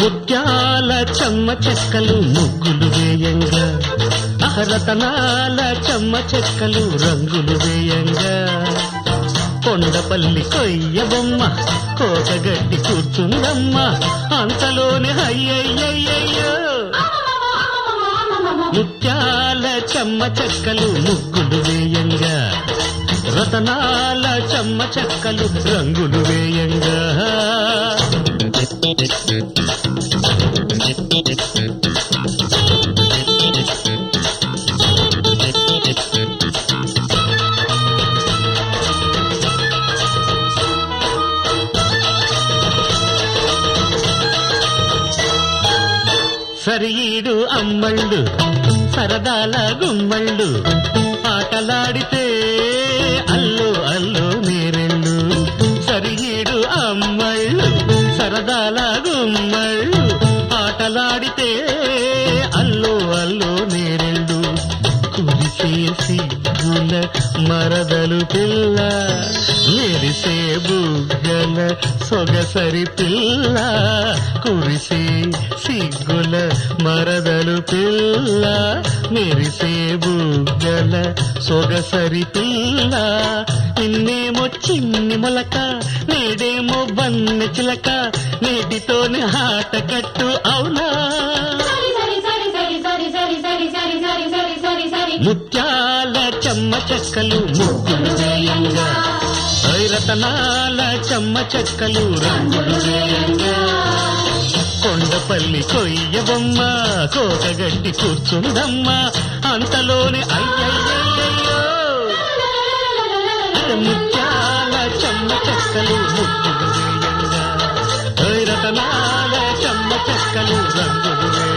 ముత్యాల చెమ్మ చెక్కలు ముగ్గులు వేయంగా అహరతనాల చెమ్మ చెక్కలు రంగులు వేయంగా కొండపల్లి కొయ్య బొమ్మ కోటగట్టి కూర్చుందమ్మ అంతలోనే అయ్యయ్యయ్యో ముత్యాల చెమ్మ చెక్కలు ముగ్గులు వేయంగా రతనాల చెమ్మ చెక్కలు రంగులు వేయంగా సరిఈడు అమ్మళ్ళు సరదాల గుమ్మళ్ళు ఆటలాడితే అల్లు అల్లు నేరెళ్ళు సరిఈడు అమ్మళ్ళు సరదాల గుమ్మళ్ళు ఆటలాడితే అల్లు అల్లు నేరెళ్ళు కురిసే సిగ్గుల మరదలు పిల్ల మెరిసే బుగ్గల సొగసరి పిల్ల కురిసే సిగ్గుల మరదలు పిల్ల మెరిసే బుగ్గల సొగసరి పిల్ల నిన్నేమో చిన్ని మొలక నేడేమో బన్నె చిలక నేటితోనే ఆట కట్టు అవునా ముత్యాల చెమ్మ చెక్కలు ముగ్గులు వేయంగా ఐరతనాల చెమ్మ చెక్కలు రంగులు వేయంగా కొండపల్లి కొయ్య బొమ్మ కోటగట్టి కూర్చుందమ్మ అంతలోనే అయ్యయ్యయ్యో అరే ముత్యాల చెమ్మ చెక్కలు ముగ్గులు వేయంగా ఐరతనాల చెమ్మ చెక్కలు రంగులు వేయంగా